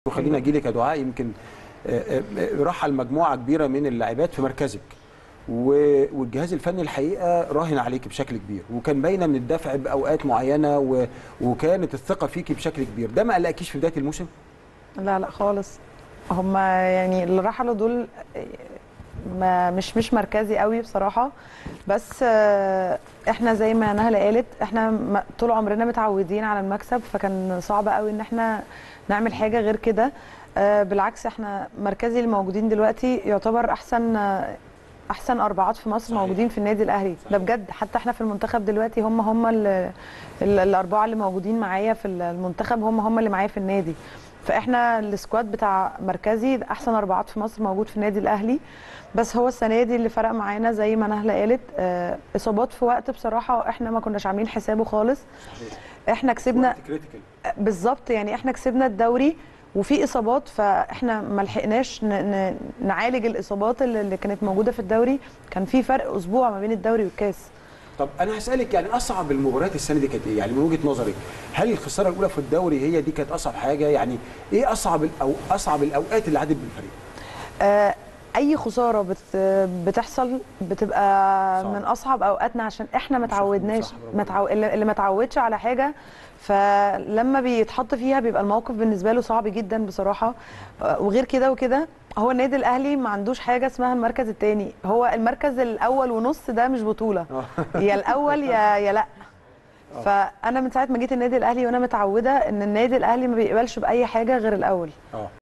وخلينا اجي لك يا دعاء يمكن آه، آه، رحل مجموعه كبيره من اللاعبات في مركزك و- والجهاز الفني الحقيقه راهن عليك بشكل كبير وكان باينه من الدفع باوقات معينه و... وكانت الثقه فيكي بشكل كبير ده ما قلقكيش في بدايه الموسم لا لا خالص هم يعني اللي رحلوا دول ما مش مش مركزي قوي بصراحه بس آه، احنا زي ما نهله قالت احنا م- طول عمرنا متعودين على المكسب فكان صعب قوي ان احنا نعمل حاجه غير كده آه، بالعكس احنا مركزي اللي موجودين دلوقتي يعتبر احسن آه، احسن اربعات في مصر صحيح. موجودين في النادي الاهلي صحيح. ده بجد حتى احنا في المنتخب دلوقتي هم هم ال- ال- الاربعه اللي موجودين معايا في المنتخب هم هم اللي معايا في النادي فاحنا السكواد بتاع مركزي ده احسن اربعات في مصر موجود في النادي الاهلي بس هو السنه دي اللي فرق معانا زي ما نهله قالت آه، اصابات في وقت بصراحه احنا ما كناش عاملين حسابه خالص احنا كسبنا كريتيكال بالظبط يعني احنا كسبنا الدوري وفي اصابات فاحنا ما لحقناش ن- ن- نعالج الاصابات اللي اللي كانت موجوده في الدوري كان في فرق اسبوع ما بين الدوري والكاس طب انا هسالك يعني اصعب المباريات السنه دي كانت ايه يعني من وجهه نظرك هل الخساره الاولى في الدوري هي دي كانت اصعب حاجه يعني ايه اصعب او اصعب الاوقات اللي عدت بالفريق آه، اي خساره بت بتحصل بتبقى صعب. من اصعب اوقاتنا عشان احنا ما صح، تعودناش صح، برافو متعو... اللي اللي ما تعودش على حاجه فلما بيتحط فيها بيبقى الموقف بالنسبه له صعب جدا بصراحه آه، وغير كده وكده هو النادي الاهلي ما عندوش حاجه اسمها المركز الثاني هو المركز الاول ونص ده مش بطوله يا الاول يا يا لا فانا من ساعه ما جيت النادي الاهلي وانا متعوده ان النادي الاهلي ما بيقبلش باي حاجه غير الاول اه